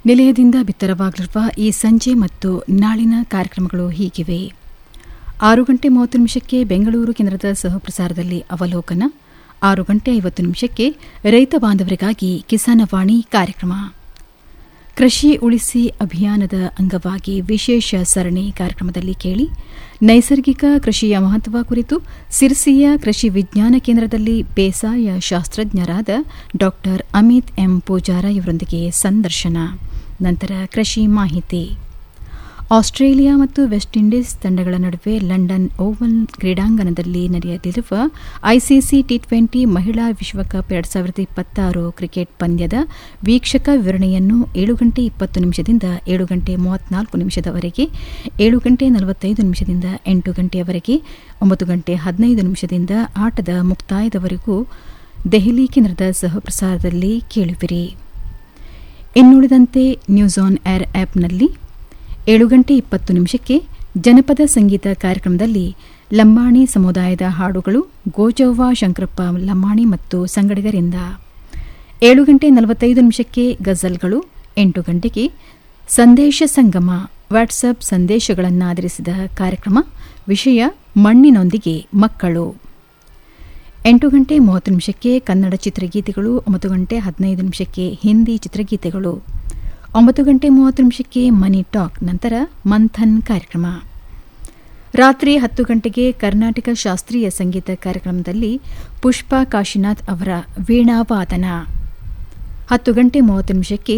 ನಿಲಯದಿಂದ ಬಿತ್ತರವಾಗಲಿರುವ ಈ ಸಂಜೆ ಮತ್ತು ನಾಳಿನ ಕಾರ್ಯಕ್ರಮಗಳು ಹೀಗಿವೆ ಆರು ಗಂಟೆ ಮೂವತ್ತು ನಿಮಿಷಕ್ಕೆ ಬೆಂಗಳೂರು ಕೇಂದ್ರದ ಸಹಪ್ರಸಾರದಲ್ಲಿ ಅವಲೋಕನ ಆರು ಗಂಟೆ ಐವತ್ತು ನಿಮಿಷಕ್ಕೆ ರೈತ ಬಾಂಧವರಿಗಾಗಿ ಕಿಸಾನವಾಣಿ ಕಾರ್ಯಕ್ರಮ ಕೃಷಿ ಉಳಿಸಿ ಅಭಿಯಾನದ ಅಂಗವಾಗಿ ವಿಶೇಷ ಸರಣಿ ಕಾರ್ಯಕ್ರಮದಲ್ಲಿ ಕೇಳಿ ನೈಸರ್ಗಿಕ ಕೃಷಿಯ ಮಹತ್ವ ಕುರಿತು ಸಿರ್ಸಿಯ ಕೃಷಿ ವಿಜ್ಞಾನ ಕೇಂದ್ರದಲ್ಲಿ ಬೇಸಾಯ ಶಾಸ್ತ್ರಜ್ಞರಾದ ಡಾ ಅಮಿತ್ ಎಂ ಪೂಜಾರ ಇವರೊಂದಿಗೆ ಸಂದರ್ಶನ ನಂತರ ಕೃಷಿ ಮಾಹಿತಿ ಆಸ್ಟ್ರೇಲಿಯಾ ಮತ್ತು ವೆಸ್ಟ್ ಇಂಡೀಸ್ ತಂಡಗಳ ನಡುವೆ ಲಂಡನ್ ಓವಲ್ ಕ್ರೀಡಾಂಗಣದಲ್ಲಿ ನಡೆಯಲಿರುವ ಐಸಿಸಿ ಟಿ ಟ್ವೆಂಟಿ ಮಹಿಳಾ ವಿಶ್ವಕಪ್ ಎರಡು ಸಾವಿರದ ಇಪ್ಪತ್ತಾರು ಕ್ರಿಕೆಟ್ ಪಂದ್ಯದ ವೀಕ್ಷಕ ವಿವರಣೆಯನ್ನು ಏಳು ಗಂಟೆ ಇಪ್ಪತ್ತು ನಿಮಿಷದಿಂದ ಏಳು ಗಂಟೆ ಮೂವತ್ನಾಲ್ಕು ನಿಮಿಷದವರೆಗೆ ಏಳು ಗಂಟೆ ನಲವತ್ತೈದು ನಿಮಿಷದಿಂದ ಎಂಟು ಗಂಟೆಯವರೆಗೆ ಒಂಬತ್ತು ಗಂಟೆ ಹದಿನೈದು ನಿಮಿಷದಿಂದ ಆಟದ ಮುಕ್ತಾಯದವರೆಗೂ ದೆಹಲಿ ಕೇಂದ್ರದ ಸಹಪ್ರಸಾರದಲ್ಲಿ ಕೇಳುವಿರಿ ಇನ್ನುಳಿದಂತೆ ನ್ಯೂಸ್ ಆನ್ ಏರ್ ಆ್ಯಪ್ನಲ್ಲಿ ಏಳು ಗಂಟೆ ಇಪ್ಪತ್ತು ನಿಮಿಷಕ್ಕೆ ಜನಪದ ಸಂಗೀತ ಕಾರ್ಯಕ್ರಮದಲ್ಲಿ ಲಂಬಾಣಿ ಸಮುದಾಯದ ಹಾಡುಗಳು ಗೋಜವ್ವ ಶಂಕರಪ್ಪ ಲಂಬಾಣಿ ಮತ್ತು ಸಂಗಡಿಗರಿಂದ ಏಳು ಗಂಟೆ ನಲವತ್ತೈದು ನಿಮಿಷಕ್ಕೆ ಗಜಲ್ಗಳು ಎಂಟು ಗಂಟೆಗೆ ಸಂದೇಶ ಸಂಗಮ ವಾಟ್ಸಪ್ ಸಂದೇಶಗಳನ್ನಾಧರಿಸಿದ ಕಾರ್ಯಕ್ರಮ ವಿಷಯ ಮಣ್ಣಿನೊಂದಿಗೆ ಮಕ್ಕಳು ಎಂಟು ಗಂಟೆ ಮೂವತ್ತು ನಿಮಿಷಕ್ಕೆ ಕನ್ನಡ ಚಿತ್ರಗೀತೆಗಳು ಒಂಬತ್ತು ಗಂಟೆ ಹದಿನೈದು ನಿಮಿಷಕ್ಕೆ ಹಿಂದಿ ಚಿತ್ರಗೀತೆಗಳು ಒಂಬತ್ತು ಗಂಟೆ ಮೂವತ್ತು ನಿಮಿಷಕ್ಕೆ ಮನಿ ಟಾಕ್ ನಂತರ ಮಂಥನ್ ಕಾರ್ಯಕ್ರಮ ರಾತ್ರಿ ಹತ್ತು ಗಂಟೆಗೆ ಕರ್ನಾಟಕ ಶಾಸ್ತ್ರೀಯ ಸಂಗೀತ ಕಾರ್ಯಕ್ರಮದಲ್ಲಿ ಪುಷ್ಪಾ ಕಾಶಿನಾಥ್ ಅವರ ವೀಣಾವಾದನ ಹತ್ತು ಗಂಟೆ ಮೂವತ್ತು ನಿಮಿಷಕ್ಕೆ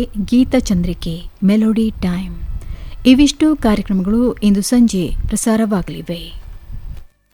ಗೀತಚಂದ್ರಿಕೆ ಮೆಲೋಡಿ ಟೈಮ್ ಇವಿಷ್ಟು ಕಾರ್ಯಕ್ರಮಗಳು ಇಂದು ಸಂಜೆ ಪ್ರಸಾರವಾಗಲಿವೆ